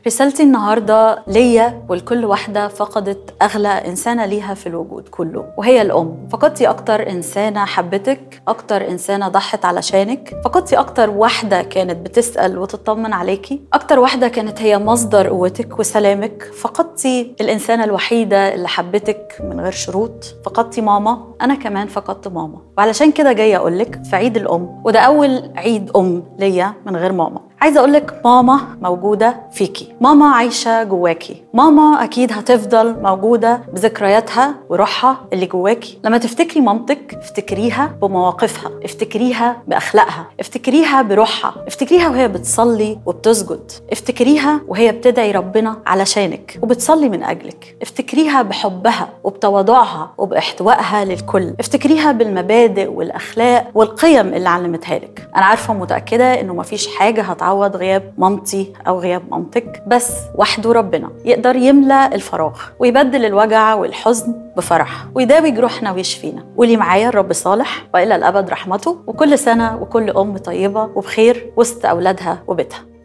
رسالتي النهاردة ليا ولكل واحدة فقدت أغلى إنسانة ليها في الوجود كله وهي الأم فقدتي أكتر إنسانة حبتك أكتر إنسانة ضحت علشانك فقدتي أكتر واحدة كانت بتسأل وتطمن عليكي أكتر واحدة كانت هي مصدر قوتك وسلامك فقدتي الإنسانة الوحيدة اللي حبتك من غير شروط فقدتي ماما أنا كمان فقدت ماما وعلشان كده جاية أقولك في عيد الأم وده أول عيد أم ليا من غير ماما عايزه اقول لك ماما موجوده فيكي ماما عايشه جواكي ماما اكيد هتفضل موجوده بذكرياتها وروحها اللي جواكي لما تفتكري مامتك افتكريها بمواقفها افتكريها باخلاقها افتكريها بروحها افتكريها وهي بتصلي وبتسجد افتكريها وهي بتدعي ربنا علشانك وبتصلي من اجلك افتكريها بحبها وبتواضعها وباحتوائها للكل افتكريها بالمبادئ والاخلاق والقيم اللي علمتها لك انا عارفه ومتاكده انه مفيش حاجه هتعوض تعوض غياب مامتي او غياب مامتك بس وحده ربنا يقدر يملى الفراغ ويبدل الوجع والحزن بفرح ويداوي جروحنا ويشفينا قولي معايا الرب صالح والى الابد رحمته وكل سنه وكل ام طيبه وبخير وسط اولادها وبيتها